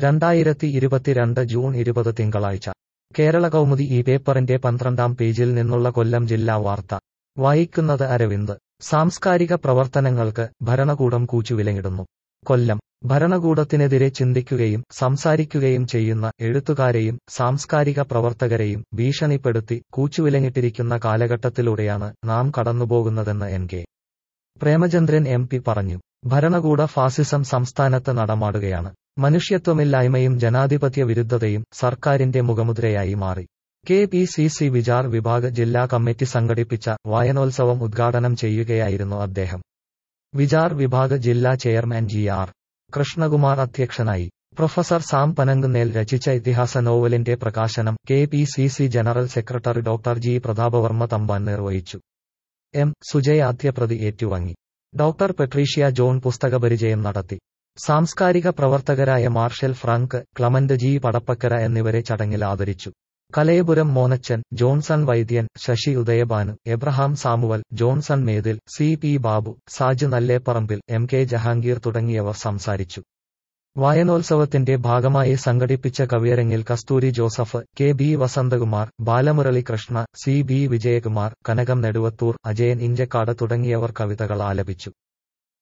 രണ്ടായിരത്തി ഇരുപത്തിരണ്ട് ജൂൺ ഇരുപത് തിങ്കളാഴ്ച കേരള കൗമുദി ഈ പേപ്പറിന്റെ പന്ത്രണ്ടാം പേജിൽ നിന്നുള്ള കൊല്ലം ജില്ലാ വാർത്ത വായിക്കുന്നത് അരവിന്ദ് സാംസ്കാരിക പ്രവർത്തനങ്ങൾക്ക് ഭരണകൂടം കൂച്ചുവിലങ്ങിടുന്നു കൊല്ലം ഭരണകൂടത്തിനെതിരെ ചിന്തിക്കുകയും സംസാരിക്കുകയും ചെയ്യുന്ന എഴുത്തുകാരെയും സാംസ്കാരിക പ്രവർത്തകരെയും ഭീഷണിപ്പെടുത്തി കൂച്ചുവിലങ്ങിട്ടിരിക്കുന്ന കാലഘട്ടത്തിലൂടെയാണ് നാം കടന്നുപോകുന്നതെന്ന് N K Premachandran M P പറഞ്ഞു ഭരണകൂട ഫാസിസം സംസ്ഥാനത്ത് നടമാടുകയാണ് മനുഷ്യത്വമില്ലായ്മയും ജനാധിപത്യ വിരുദ്ധതയും സർക്കാരിന്റെ മുഖമുദ്രയായി മാറി K P C C Vichar Vibhag ജില്ലാ കമ്മിറ്റി സംഘടിപ്പിച്ച വായനോത്സവം ഉദ്ഘാടനം ചെയ്യുകയായിരുന്നു അദ്ദേഹം വിചാർ വിഭാഗ് ജില്ലാ ചെയർമാൻ ജി ആർ കൃഷ്ണകുമാർ അധ്യക്ഷനായി പ്രൊഫസർ സാം പനങ്കുന്നേൽ രചിച്ച ഇതിഹാസ നോവലിന്റെ പ്രകാശനം K P C C general secretary doctor G Prathapavarma Thampan നിർവഹിച്ചു എം സുജയ ആദ്യപ്രതി ഏറ്റുവാങ്ങി ഡോക്ടർ പെട്രീഷ്യ ജോൺ പുസ്തകപരിചയം നടത്തി സാംസ്കാരിക പ്രവർത്തകരായ Marshal Frank Clement G Padappakkara എന്നിവരെ ചടങ്ങിൽ ആദരിച്ചു Kalayapuram Monachan Johnson Vaidyan Sasi Udayabhanu Abraham Samuel Johnson Methil C P Babu Saj Nalleparambil M K Jahangir തുടങ്ങിയവർ സംസാരിച്ചു വായനോത്സവത്തിന്റെ ഭാഗമായി സംഘടിപ്പിച്ച കവിയരങ്ങിൽ Kasthuri Joseph K B Vasanthakumar Balamurali Krishna C B Vijayakumar Kanakam Neduvathoor Ajayan Inchakkad തുടങ്ങിയവർ കവിതകൾ ആലപിച്ചു